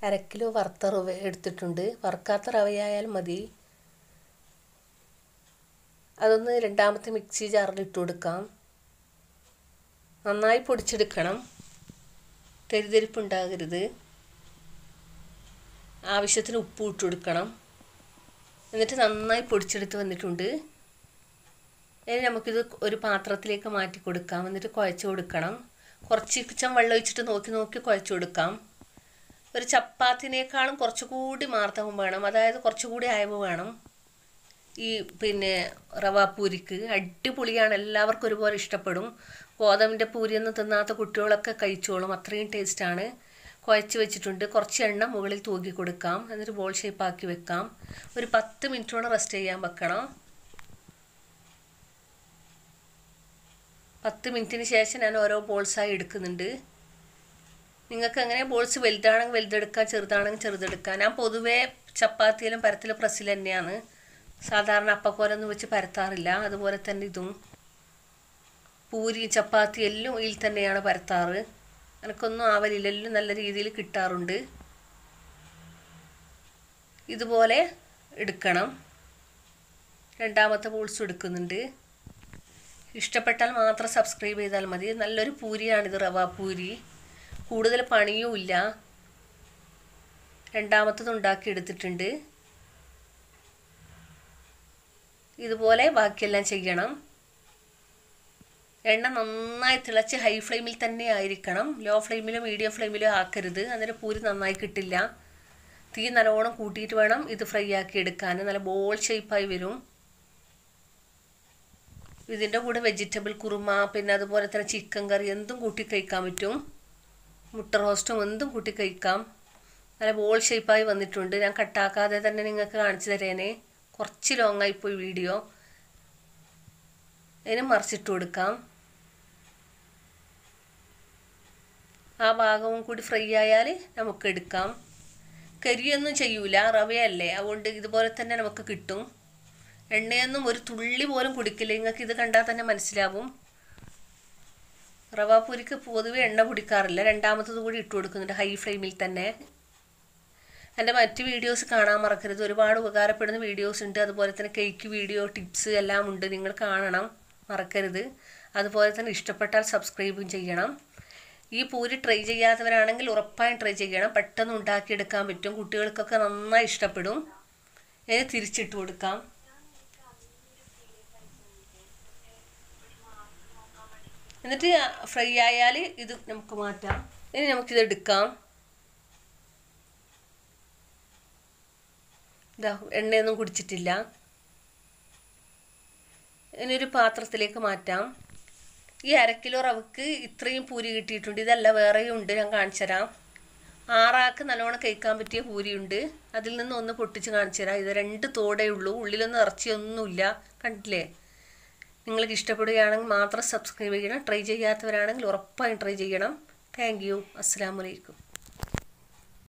അര കിലോ വറുത്ത റവ എടുത്തിട്ടുണ്ട് വറുക്കാത്ത റവയായാലും മതി അതൊന്ന് രണ്ടാമത്തെ മിക്സി ജാറിൽ ഇട്ട് കൊടുക്കാം നന്നായി പൊടിച്ചെടുക്കണം തെരിതെരിപ്പ് ഉണ്ടാകരുത് ആവശ്യത്തിന് ഉപ്പ് ഇട്ട് കൊടുക്കണം എന്നിട്ട് നന്നായി പൊടിച്ചെടുത്ത് വന്നിട്ടുണ്ട് ഇനി നമുക്കിത് ഒരു പാത്രത്തിലേക്ക് മാറ്റി കൊടുക്കാം എന്നിട്ട് കുഴച്ച് കൊടുക്കണം കുറച്ച് കിച്ചൻ വെള്ളം ഒഴിച്ചിട്ട് നോക്കി നോക്കി കുഴച്ച് കൊടുക്കാം ഒരു ചപ്പാത്തിനേക്കാളും കുറച്ചുകൂടി മാർദ്ദവം വേണം അതായത് കുറച്ചുകൂടി അയവ് വേണം ഈ പിന്നെ റവാ പൂരിക്ക് അടിപൊളിയാണ് എല്ലാവർക്കും ഒരുപോലെ ഇഷ്ടപ്പെടും ഗോതമ്പിൻ്റെ പൂരിയൊന്നും തിന്നാത്ത കുട്ടികളൊക്കെ കഴിച്ചോളും അത്രയും ടേസ്റ്റാണ് കുഴച്ച് വെച്ചിട്ടുണ്ട് കുറച്ച് എണ്ണ മുകളിൽ തൂക്കി കൊടുക്കാം എന്നിട്ട് ബോൾ ഷേപ്പാക്കി വെക്കാം ഒരു പത്ത് മിനിറ്റോളം റെസ്റ്റ് ചെയ്യാൻ വെക്കണം പത്ത് മിനിറ്റിന് ശേഷം ഞാൻ ഓരോ ബോൾസായി എടുക്കുന്നുണ്ട് നിങ്ങൾക്ക് എങ്ങനെ ബോൾസ് വലുതാണെങ്കിൽ വലുതെടുക്കാം ചെറുതാണെങ്കിൽ ചെറുതെടുക്കാം ഞാൻ പൊതുവേ ചപ്പാത്തിയിലും പരത്തിലും പ്രസ്സിൽ തന്നെയാണ് സാധാരണ അപ്പക്കോലൊന്നും വെച്ച് പരത്താറില്ല അതുപോലെ തന്നെ ഇതും പൂരി ചപ്പാത്തി എല്ലാം ഇതിൽ തന്നെയാണ് പരത്താറ് എനിക്കൊന്നും ആവലില്ല എല്ലാം നല്ല രീതിയിൽ കിട്ടാറുണ്ട് ഇതുപോലെ എടുക്കണം രണ്ടാമത്തെ ബോൾസ് എടുക്കുന്നുണ്ട് ഇഷ്ടപ്പെട്ടാൽ മാത്രം സബ്സ്ക്രൈബ് ചെയ്താൽ മതി നല്ലൊരു പൂരിയാണിത് റവ പൂരി കൂടുതൽ പണിയും ഇല്ല രണ്ടാമത്തത് ഉണ്ടാക്കി എടുത്തിട്ടുണ്ട് ഇതുപോലെ ബാക്കിയെല്ലാം ചെയ്യണം എണ്ണ നന്നായി തിളച്ച് ഹൈ ഫ്ലെയിമിൽ തന്നെ ആയിരിക്കണം ലോ ഫ്ലെയിമിലോ മീഡിയം ഫ്ലെയിമിലോ ആക്കരുത് അന്നേരം പൂരി നന്നായി കിട്ടില്ല തീ നല്ലോണം കൂട്ടിയിട്ട് വേണം ഇത് ഫ്രൈ ആക്കി എടുക്കാൻ നല്ല ബോൾ ഷേപ്പായി വരും ഇതിൻ്റെ കൂടെ വെജിറ്റബിൾ കുറുമ പിന്നെ അതുപോലെ തന്നെ ചിക്കൻ കറി എന്തും കൂട്ടി കഴിക്കാൻ പറ്റും മുട്ട റോസ്റ്റും എന്തും കൂട്ടി കഴിക്കാം നല്ല ബോൾ ഷേപ്പായി വന്നിട്ടുണ്ട് ഞാൻ കട്ടാക്കാതെ തന്നെ നിങ്ങൾക്ക് കാണിച്ചു തരേനെ കുറച്ച് ലോങ് ആയിപ്പോയി വീഡിയോ അതിന് മറിച്ചിട്ട് കൊടുക്കാം ആ ഭാഗവും കൂടി ഫ്രൈ ആയാൽ നമുക്ക് എടുക്കാം കരിയൊന്നും ചെയ്യൂല റവയല്ലേ അതുകൊണ്ട് ഇതുപോലെ തന്നെ നമുക്ക് കിട്ടും എണ്ണയൊന്നും ഒരു തുള്ളി പോലും കുടിക്കില്ല നിങ്ങൾക്ക് ഇത് കണ്ടാൽ തന്നെ മനസ്സിലാവും റവ പൂരിക്ക് പൊതുവെ എണ്ണ കുടിക്കാറില്ല രണ്ടാമത്തത് കൂടി ഇട്ട് കൊടുക്കുന്നുണ്ട് ഹൈ ഫ്ലെയിമിൽ തന്നെ എൻ്റെ മറ്റ് വീഡിയോസ് കാണാൻ മറക്കരുത് ഒരുപാട് ഉപകാരപ്പെടുന്ന വീഡിയോസ് ഉണ്ട് അതുപോലെ തന്നെ കേക്ക് വീഡിയോ ടിപ്സ് എല്ലാം ഉണ്ട് നിങ്ങൾ കാണണം മറക്കരുത് അതുപോലെ തന്നെ ഇഷ്ടപ്പെട്ടാൽ സബ്സ്ക്രൈബും ചെയ്യണം ഈ പൂരി ട്രൈ ചെയ്യാത്തവരാണെങ്കിൽ ഉറപ്പായും ട്രൈ ചെയ്യണം പെട്ടെന്ന് ഉണ്ടാക്കിയെടുക്കാൻ പറ്റും കുട്ടികൾക്കൊക്കെ നന്നായി ഇഷ്ടപ്പെടും ഇനി തിരിച്ചിട്ട് കൊടുക്കാം എന്നിട്ട് ഫ്രൈ ആയാൽ ഇത് നമുക്ക് മാറ്റാം ഇനി നമുക്കിത് എടുക്കാം ഇതാ എണ്ണയൊന്നും കുടിച്ചിട്ടില്ല ഇനി ഒരു പാത്രത്തിലേക്ക് മാറ്റാം ഈ അര കിലോ റവക്ക് ഇത്രയും പൂരി കിട്ടിയിട്ടുണ്ട് ഇതല്ല വേറെയും ഉണ്ട് ഞാൻ കാണിച്ചു തരാം ആറാക്ക് നല്ലോണം കഴിക്കാൻ പറ്റിയ പൂരിയുണ്ട് അതിൽ നിന്ന് ഒന്ന് പൊട്ടിച്ച് കാണിച്ചു തരാം ഇത് രണ്ട് തോടേ ഉള്ളൂ ഉള്ളിലൊന്നും ഇറച്ചിയൊന്നുമില്ല കണ്ടില്ലേ നിങ്ങൾക്ക് ഇഷ്ടപ്പെടുകയാണെങ്കിൽ മാത്രം സബ്സ്ക്രൈബ് ചെയ്യണം ട്രൈ ചെയ്യാത്തവരാണെങ്കിൽ ഉറപ്പായും ട്രൈ ചെയ്യണം താങ്ക് യു അസ്സാം വലൈക്കും